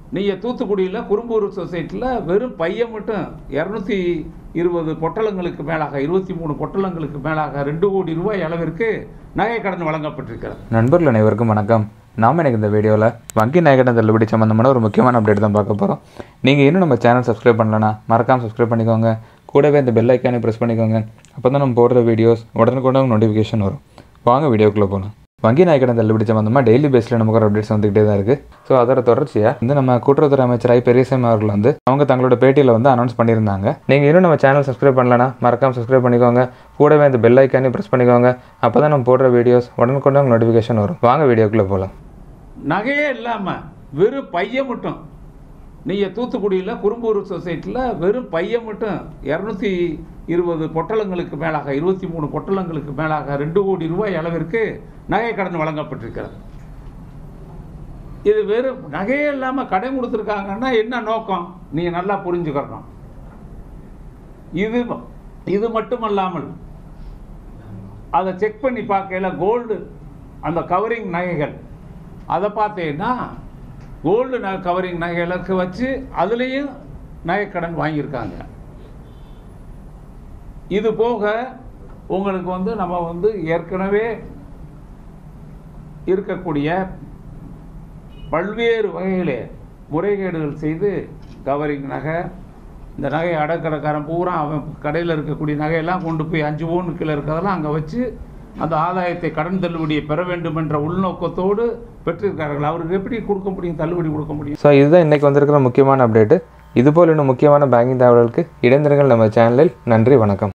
நீங்கள் தூத்துக்குடியில் குறும்பூர் சொசைட்டியில் வெறும் பையன் மட்டும் இரநூத்தி இருபது பொட்டலங்களுக்கு மேலாக இருபத்தி மூணு பொட்டலங்களுக்கு மேலாக ரெண்டு கோடி ரூபாய் அளவிற்கு நகை கடன் வழங்கப்பட்டிருக்கிறது நண்பர்கள் அனைவருக்கும் வணக்கம் நாம் எனக்கு இந்த வீடியோவில் வங்கி நகைக்கடன் தள்ளுபடி சம்மந்தமான ஒரு முக்கியமான அப்டேட் தான் பார்க்க போகிறோம் நீங்கள் இன்னும் நம்ம சேனல் சப்ஸ்கிரைப் பண்ணலனா மறக்காமல் சப்ஸ்கிரைப் பண்ணிக்கோங்க கூடவே இந்த பெல் ஐக்கானே ப்ரெஸ் பண்ணிக்கோங்க அப்போ தான் நம்ம போடுற வீடியோஸ் உடனுக்குடன் நோட்டிஃபிகேஷன் வரும் வாங்க வீடியோக்குள்ளே போகலாம் வங்கி நாய்க்கடன் தள்ளுபடி சம்மந்தமாக டெய்லி பேஸில் நமக்கு ஒரு அப்டேட்ஸ் வந்துகிட்டே தான் இருக்குது ஸோ அதோட தொடர்ச்சியாக வந்து நம்ம கூட்டுறவுத்துறை அமைச்சர் ஐ பெரியசாமி அவர்கள் வந்து அவங்க தங்களோட பேட்டியில் வந்து அனௌன்ஸ் பண்ணியிருந்தாங்க நீங்கள் இன்னும் நம்ம சேனல் சப்ஸ்கிரைப் பண்ணலனா மறக்காமல் சப்ஸ்கிரைப் பண்ணிக்கோங்க கூடவே இந்த பெல் ஐக்கானே ப்ரெஸ் பண்ணிக்கோங்க அப்போ தான் நம்ம போடுற வீடியோஸ் உடனுக்குடன் நோட்டிஃபிகேஷன் வரும் வாங்க வீடியோக்குள்ளே போகலாம் நகையே இல்லாமல் வெறும் பையன் மட்டும் நீங்கள் தூத்துக்குடியில் குறும்பூர் சொசைட்டியில் வெறும் பையன் மட்டும் இரநூத்தி இருபது பொட்டலங்களுக்கு மேலாக இருபத்தி மூணு பொட்டலங்களுக்கு மேலாக ரெண்டு கோடி ரூபாய் அளவிற்கு நகை கடன் வழங்கப்பட்டிருக்கிறது இது வெறும் நகையே இல்லாமல் கடன் கொடுத்துருக்காங்கன்னா என்ன நோக்கம் நீங்கள் நல்லா புரிஞ்சுக்கிறணும் இது இது மட்டுமல்லாமல் அதை செக் பண்ணி பார்க்கையில கோல்டு அந்த கவரிங் நகைகள் அதை பார்த்தீங்கன்னா கோல்டு நகை கவரிங் நகைகளுக்கு வச்சு அதுலேயும் நகைக்கடன் வாங்கியிருக்காங்க இது போக உங்களுக்கு வந்து நம்ம வந்து ஏற்கனவே இருக்கக்கூடிய பல்வேறு வகையிலே முறைகேடுகள் செய்து கவரிங் நகை இந்த நகை அடக்கடைக்காரன் பூரா அவன் கடையில் இருக்கக்கூடிய நகையெல்லாம் கொண்டு போய் அஞ்சு பவுன் கீழே இருக்கிறதெல்லாம் அங்கே வச்சு அந்த ஆதாயத்தை கடன் தள்ளுபடியை பெற வேண்டும் என்ற உள்நோக்கத்தோடு பெற்றிருக்கார்கள் அவருக்கு எப்படி கொடுக்க முடியும் தள்ளுபடி கொடுக்க முடியும் ஸோ இதுதான் இன்றைக்கி வந்திருக்கிற முக்கியமான அப்டேட்டு இதுபோல் இன்னும் முக்கியமான பேங்கிங் தகவல்களுக்கு இடைந்திருங்கள் நம்ம சேனலில் நன்றி வணக்கம்